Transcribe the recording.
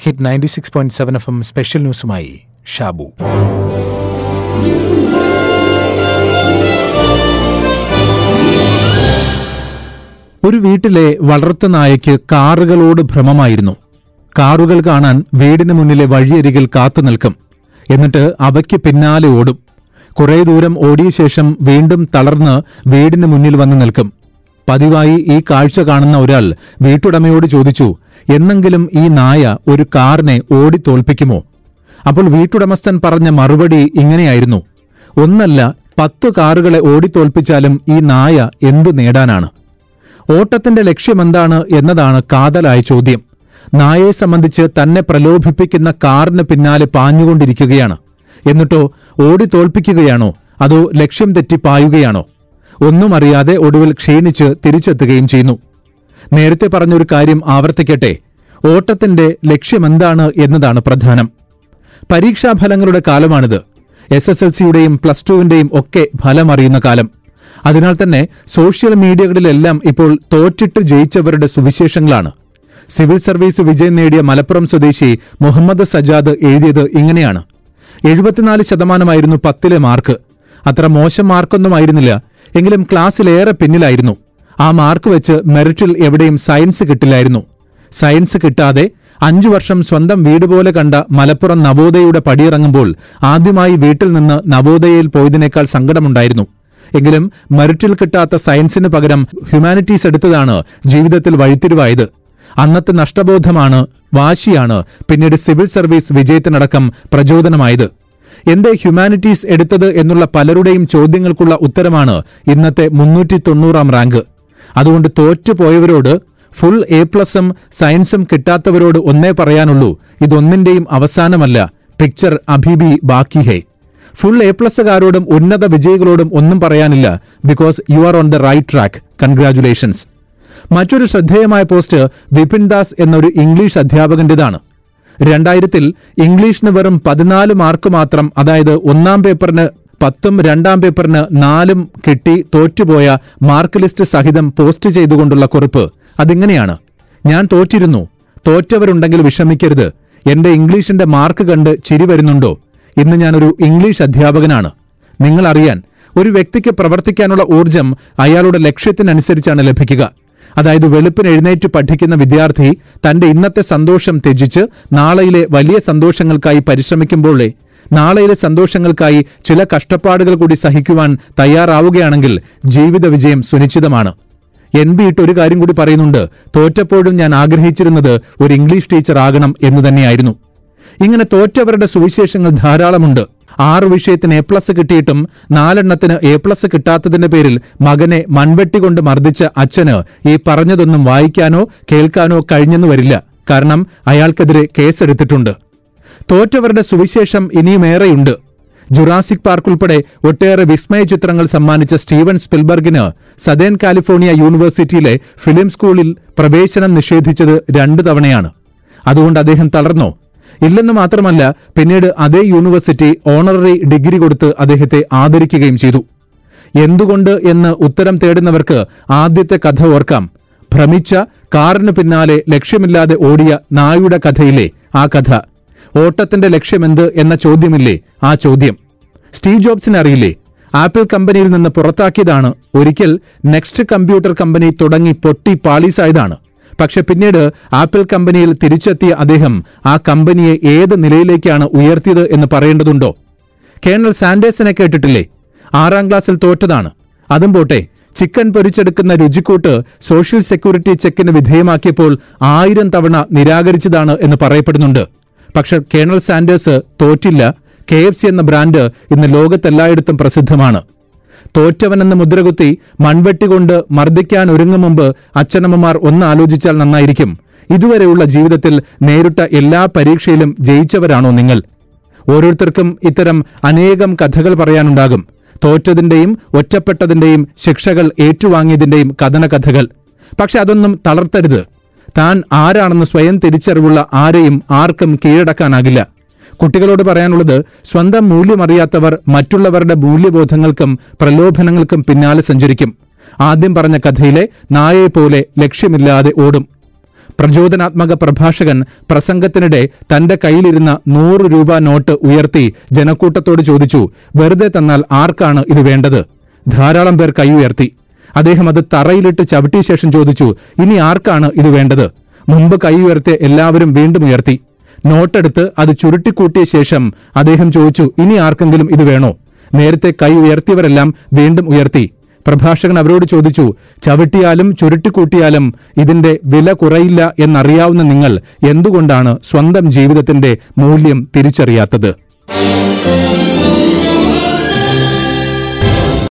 hit ninety six point seven F M special ന്യൂസുമായി ഷാബു ഒരു വീട്ടിലെ വളർത്തുനായയ്ക്ക് കാറുകളോട് ഭ്രമമായിരുന്നു കാറുകൾ കാണാൻ വീടിന് മുന്നിലെ വഴിയരികിൽ കാത്തു നിൽക്കും എന്നിട്ട് അവയ്ക്ക് പിന്നാലെ ഓടും കുറേ ദൂരം ഓടിയ ശേഷം വീണ്ടും തളർന്ന് വീടിന് മുന്നിൽ വന്ന് നിൽക്കും പതിവായി ഈ കാഴ്ച കാണുന്ന ഒരാൾ വീട്ടുടമയോട് ചോദിച്ചു എന്നെങ്കിലും ഈ നായ ഒരു കാറിനെ ഓടി തോൽപ്പിക്കുമോ അപ്പോൾ വീട്ടുടമസ്ഥൻ പറഞ്ഞ മറുപടി ഇങ്ങനെയായിരുന്നു ഒന്നല്ല പത്തു കാറുകളെ ഓടിത്തോൽപ്പിച്ചാലും ഈ നായ എന്തു നേടാനാണ് ഓട്ടത്തിന്റെ ലക്ഷ്യമെന്താണ് എന്നതാണ് കാതലായ ചോദ്യം നായയെ സംബന്ധിച്ച് തന്നെ പ്രലോഭിപ്പിക്കുന്ന കാറിന് പിന്നാലെ പാഞ്ഞുകൊണ്ടിരിക്കുകയാണ് എന്നിട്ടോ ഓടി തോൽപ്പിക്കുകയാണോ അതോ ലക്ഷ്യം തെറ്റി പായുകയാണോ ഒന്നും അറിയാതെ ഒടുവിൽ ക്ഷീണിച്ച് തിരിച്ചെത്തുകയും ചെയ്യുന്നു നേരത്തെ പറഞ്ഞൊരു കാര്യം ആവർത്തിക്കട്ടെ ഓട്ടത്തിന്റെ ലക്ഷ്യമെന്താണ് എന്നതാണ് പ്രധാനം പരീക്ഷാഫലങ്ങളുടെ കാലമാണിത് എസ് എസ് എൽ സിയുടെയും പ്ലസ് ടുവിന്റെയും ഒക്കെ ഫലം അറിയുന്ന കാലം അതിനാൽ തന്നെ സോഷ്യൽ മീഡിയകളിലെല്ലാം ഇപ്പോൾ തോറ്റിട്ട് ജയിച്ചവരുടെ സുവിശേഷങ്ങളാണ് സിവിൽ സർവീസ് വിജയം നേടിയ മലപ്പുറം സ്വദേശി മുഹമ്മദ് സജാദ് എഴുതിയത് ഇങ്ങനെയാണ് എഴുപത്തിനാല് ശതമാനമായിരുന്നു പത്തിലെ മാർക്ക് അത്ര മോശം മാർക്കൊന്നുമായിരുന്നില്ല എങ്കിലും ക്ലാസ്സിലേറെ പിന്നിലായിരുന്നു ആ മാർക്ക് വെച്ച് മെറിറ്റിൽ എവിടെയും സയൻസ് കിട്ടില്ലായിരുന്നു സയൻസ് കിട്ടാതെ അഞ്ചു വർഷം സ്വന്തം വീട് പോലെ കണ്ട മലപ്പുറം നവോദയയുടെ പടിയിറങ്ങുമ്പോൾ ആദ്യമായി വീട്ടിൽ നിന്ന് നവോദയയിൽ പോയതിനേക്കാൾ സങ്കടമുണ്ടായിരുന്നു എങ്കിലും മെറിറ്റിൽ കിട്ടാത്ത സയൻസിന് പകരം ഹ്യൂമാനിറ്റീസ് എടുത്തതാണ് ജീവിതത്തിൽ വഴിത്തിരിവായത് അന്നത്തെ നഷ്ടബോധമാണ് വാശിയാണ് പിന്നീട് സിവിൽ സർവീസ് വിജയത്തിനടക്കം പ്രചോദനമായത് എന്തേ ഹ്യൂമാനിറ്റീസ് എടുത്തത് എന്നുള്ള പലരുടെയും ചോദ്യങ്ങൾക്കുള്ള ഉത്തരമാണ് ഇന്നത്തെ മുന്നൂറ്റി തൊണ്ണൂറാം റാങ്ക് അതുകൊണ്ട് തോറ്റുപോയവരോട് ഫുൾ എ പ്ലസും സയൻസും കിട്ടാത്തവരോട് ഒന്നേ പറയാനുള്ളൂ ഇതൊന്നിന്റെയും അവസാനമല്ല പിക്ചർ അഭിബി ബാക്കി ഹേ ഫുൾ എ പ്ലസുകാരോടും ഉന്നത വിജയികളോടും ഒന്നും പറയാനില്ല because you are on the right track congratulations മറ്റൊരു ശ്രദ്ധേയമായ പോസ്റ്റ് വിപിൻ ദാസ് എന്നൊരു ഇംഗ്ലീഷ് അധ്യാപകന്റേതാണ് രണ്ടായിരത്തിൽ ഇംഗ്ലീഷിന് വെറും പതിനാല് മാർക്ക് മാത്രം അതായത് ഒന്നാം പേപ്പറിന് പത്തും രണ്ടാം പേപ്പറിന് നാലും കിട്ടി തോറ്റുപോയ മാർക്ക് ലിസ്റ്റ് സഹിതം പോസ്റ്റ് ചെയ്തുകൊണ്ടുള്ള കുറിപ്പ് അതിങ്ങനെയാണ് ഞാൻ തോറ്റിരുന്നു തോറ്റവരുണ്ടെങ്കിൽ വിഷമിക്കരുത് എന്റെ ഇംഗ്ലീഷിന്റെ മാർക്ക് കണ്ട് ചിരി വരുന്നുണ്ടോ ഇന്ന് ഞാനൊരു ഇംഗ്ലീഷ് അധ്യാപകനാണ് നിങ്ങൾ അറിയാൻ ഒരു വ്യക്തിക്ക് പ്രവർത്തിക്കാനുള്ള ഊർജം അയാളുടെ ലക്ഷ്യത്തിനനുസരിച്ചാണ് ലഭിക്കുക അതായത് വെളുപ്പിന് എഴുന്നേറ്റ് പഠിക്കുന്ന വിദ്യാർത്ഥി തന്റെ ഇന്നത്തെ സന്തോഷം ത്യജിച്ച് നാളെയിലെ വലിയ സന്തോഷങ്ങൾക്കായി പരിശ്രമിക്കുമ്പോഴേ നാളെയിലെ സന്തോഷങ്ങൾക്കായി ചില കഷ്ടപ്പാടുകൾ കൂടി സഹിക്കുവാൻ തയ്യാറാവുകയാണെങ്കിൽ ജീവിത വിജയം സുനിശ്ചിതമാണ് എൻ ബി ഇട്ട് ഒരു കാര്യം കൂടി പറയുന്നുണ്ട് തോറ്റപ്പോഴും ഞാൻ ആഗ്രഹിച്ചിരുന്നത് ഒരു ഇംഗ്ലീഷ് ടീച്ചർ ആകണം എന്ന് തന്നെയായിരുന്നു ഇങ്ങനെ തോറ്റവരുടെ സുവിശേഷങ്ങൾ ധാരാളമുണ്ട് ആറ് വിഷയത്തിന് എ പ്ലസ് കിട്ടിയിട്ടും നാലെണ്ണത്തിന് എ പ്ലസ് കിട്ടാത്തതിന്റെ പേരിൽ മകനെ മൺവെട്ടി കൊണ്ട് മർദ്ദിച്ച അച്ഛന് ഈ പറഞ്ഞതൊന്നും വായിക്കാനോ കേൾക്കാനോ കഴിഞ്ഞെന്നു വരില്ല കാരണം അയാൾക്കെതിരെ കേസെടുത്തിട്ടുണ്ട് തോറ്റവരുടെ സുവിശേഷം ഇനിയുമേറെയുണ്ട് ജുറാസിക് പാർക്ക് ഉൾപ്പെടെ ഒട്ടേറെ വിസ്മയ ചിത്രങ്ങൾ സമ്മാനിച്ച സ്റ്റീവൻ സ്പിൽബർഗിന് സദേൺ കാലിഫോർണിയ യൂണിവേഴ്സിറ്റിയിലെ ഫിലിം സ്കൂളിൽ പ്രവേശനം നിഷേധിച്ചത് രണ്ടു തവണയാണ് അതുകൊണ്ട് അദ്ദേഹം തളർന്നോ ഇല്ലെന്ന് മാത്രമല്ല പിന്നീട് അതേ യൂണിവേഴ്സിറ്റി ഓണററി ഡിഗ്രി കൊടുത്ത് അദ്ദേഹത്തെ ആദരിക്കുകയും ചെയ്തു എന്തുകൊണ്ട് എന്ന് ഉത്തരം തേടുന്നവർക്ക് ആദ്യത്തെ കഥ ഓർക്കാം ഭ്രമിച്ച കാറിന് പിന്നാലെ ലക്ഷ്യമില്ലാതെ ഓടിയ നായുടെ കഥയിലെ ആ കഥ ഓട്ടത്തിന്റെ ലക്ഷ്യമെന്ത് എന്ന ചോദ്യമില്ലേ ആ ചോദ്യം സ്റ്റീവ് ജോബ്സിനെ അറിയില്ലേ ആപ്പിൾ കമ്പനിയിൽ നിന്ന് പുറത്താക്കിയതാണ് ഒരിക്കൽ നെക്സ്റ്റ് കമ്പ്യൂട്ടർ കമ്പനി തുടങ്ങി പൊട്ടി പാളീസായതാണ് പക്ഷെ പിന്നീട് ആപ്പിൾ കമ്പനിയിൽ തിരിച്ചെത്തിയ അദ്ദേഹം ആ കമ്പനിയെ ഏത് നിലയിലേക്കാണ് ഉയർത്തിയത് എന്ന് പറയേണ്ടതുണ്ടോ കേണൽ സാൻഡേഴ്സിനെ കേട്ടിട്ടില്ലേ ആറാം ക്ലാസ്സിൽ തോറ്റതാണ് അതും പോട്ടെ ചിക്കൻ പൊരിച്ചെടുക്കുന്ന രുചിക്കൂട്ട് സോഷ്യൽ സെക്യൂരിറ്റി ചെക്കിന് വിധേയമാക്കിയപ്പോൾ ആയിരം തവണ നിരാകരിച്ചതാണ് എന്ന് പറയപ്പെടുന്നുണ്ട് പക്ഷെ കേണൽ സാൻഡേഴ്സ് തോറ്റില്ല കെ എഫ് സി എന്ന ബ്രാൻഡ് ഇന്ന് ലോകത്തെല്ലായിടത്തും പ്രസിദ്ധമാണ് തോറ്റവനെന്ന് മുദ്രകുത്തി മൺവെട്ടി കൊണ്ട് മർദ്ദിക്കാൻ ഒരുങ്ങും മുമ്പ് അച്ഛനമ്മമാർ ഒന്ന് ആലോചിച്ചാൽ നന്നായിരിക്കും ഇതുവരെയുള്ള ജീവിതത്തിൽ നേരിട്ട എല്ലാ പരീക്ഷയിലും ജയിച്ചവരാണോ നിങ്ങൾ ഓരോരുത്തർക്കും ഇത്തരം അനേകം കഥകൾ പറയാനുണ്ടാകും തോറ്റതിന്റെയും ഒറ്റപ്പെട്ടതിന്റെയും ശിക്ഷകൾ ഏറ്റുവാങ്ങിയതിന്റെയും കഥന കഥകൾ പക്ഷെ അതൊന്നും തളർത്തരുത് താൻ ആരാണെന്ന് സ്വയം തിരിച്ചറിവുള്ള ആരെയും ആർക്കും കീഴടക്കാനാകില്ല കുട്ടികളോട് പറയാനുള്ളത് സ്വന്തം മൂല്യമറിയാത്തവർ മറ്റുള്ളവരുടെ മൂല്യബോധങ്ങൾക്കും പ്രലോഭനങ്ങൾക്കും പിന്നാലെ സഞ്ചരിക്കും ആദ്യം പറഞ്ഞ കഥയിലെ നായയെപ്പോലെ ലക്ഷ്യമില്ലാതെ ഓടും പ്രചോദനാത്മക പ്രഭാഷകൻ പ്രസംഗത്തിനിടെ തന്റെ കയ്യിലിരുന്ന നൂറ് രൂപ നോട്ട് ഉയർത്തി ജനക്കൂട്ടത്തോട് ചോദിച്ചു വെറുതെ തന്നാൽ ആർക്കാണ് ഇത് വേണ്ടത് ധാരാളം പേർ കൈ ഉയർത്തി അദ്ദേഹം അത് തറയിലിട്ട് ചവിട്ടിയ ശേഷം ചോദിച്ചു ഇനി ആർക്കാണ് ഇത് വേണ്ടത് മുമ്പ് കൈ ഉയർത്തിയ എല്ലാവരും വീണ്ടും ഉയർത്തി നോട്ടെടുത്ത് അത് ചുരുട്ടിക്കൂട്ടിയ ശേഷം അദ്ദേഹം ചോദിച്ചു ഇനി ആർക്കെങ്കിലും ഇത് വേണോ നേരത്തെ കൈ ഉയർത്തിയവരെല്ലാം വീണ്ടും ഉയർത്തി പ്രഭാഷകൻ അവരോട് ചോദിച്ചു ചവിട്ടിയാലും ചുരുട്ടിക്കൂട്ടിയാലും ഇതിന്റെ വില കുറയില്ല എന്നറിയാവുന്ന നിങ്ങൾ എന്തുകൊണ്ടാണ് സ്വന്തം ജീവിതത്തിന്റെ മൂല്യം തിരിച്ചറിയാത്തത്